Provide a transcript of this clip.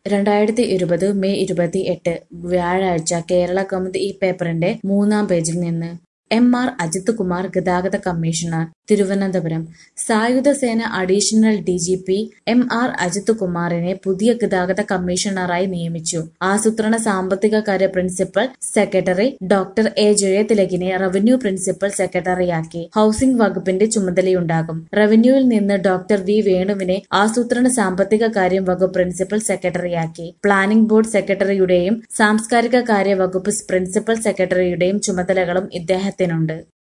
രണ്ടായിരത്തി ഇരുപത് മെയ് ഇരുപത്തിഎട്ട് വ്യാഴാഴ്ച കേരള കൗമുദി ഈ പേപ്പറിന്റെ മൂന്നാം പേജിൽ നിന്ന് എം ആർ അജിത് കുമാർ ഗതാഗത കമ്മീഷണർ തിരുവനന്തപുരം സായുധ സേന additional DGP M R Ajith കുമാറിനെ പുതിയ ഗതാഗത കമ്മീഷണറായി നിയമിച്ചു ആസൂത്രണ സാമ്പത്തിക കാര്യ പ്രിൻസിപ്പൽ സെക്രട്ടറി ഡോക്ടർ എ ജയതിലകിനെ റവന്യൂ പ്രിൻസിപ്പൽ സെക്രട്ടറിയാക്കി ഹൌസിംഗ് വകുപ്പിന്റെ ചുമതലയുണ്ടാകും റവന്യൂവിൽ നിന്ന് ഡോക്ടർ വി വേണുവിനെ ആസൂത്രണ സാമ്പത്തിക കാര്യം വകുപ്പ് പ്രിൻസിപ്പൽ സെക്രട്ടറിയാക്കി പ്ലാനിംഗ് ബോർഡ് സെക്രട്ടറിയുടെയും സാംസ്കാരിക കാര്യ വകുപ്പ് പ്രിൻസിപ്പൽ സെക്രട്ടറിയുടെയും ചുമതലകളും ഇദ്ദേഹത്തിനുണ്ട്